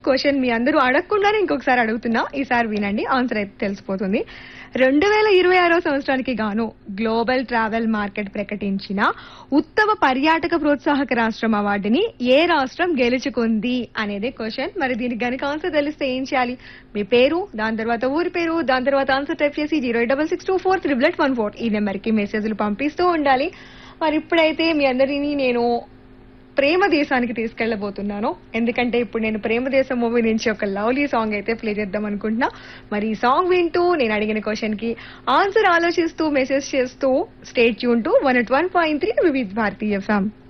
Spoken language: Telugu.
క్వశ్చన్ మీ అందరూ అడగకుండానే ఇంకొకసారి అడుగుతున్నా ఈసారి వినండి ఆన్సర్ అయితే తెలిసిపోతుంది రెండు వేల ఇరవై ఆరో సంవత్సరానికి గాను గ్లోబల్ ట్రావెల్ మార్కెట్ ప్రకటించిన ఉత్తమ పర్యాటక ప్రోత్సాహక రాష్ట్రం అవార్డుని ఏ రాష్ట్రం గెలుచుకుంది అనేది క్వశ్చన్ మరి దీనికి గనుక ఆన్సర్ తెలిస్తే ఏం చేయాలి మీ పేరు దాని తర్వాత ఊరి పేరు దాని తర్వాత ఆన్సర్ టైప్ చేసి zero double six two four triple eight one four ఈ నెంబర్కి మెసేజ్లు పంపిస్తూ ఉండాలి మరి ఇప్పుడైతే మీ అందరినీ నేను ప్రేమ దేశానికి తీసుకెళ్లబోతున్నాను ఎందుకంటే ఇప్పుడు నేను ప్రేమ దేశం మూవీ నుంచి ఒక లవ్లీ సాంగ్ అయితే ప్లే చేద్దాం అనుకుంటున్నా మరి ఈ సాంగ్ వింటూ నేను అడిగిన క్వశ్చన్ కి ఆన్సర్ ఆలోచిస్తూ మెసేజ్ చేస్తూ stay tune to one eight one point three Vividh Bharati FM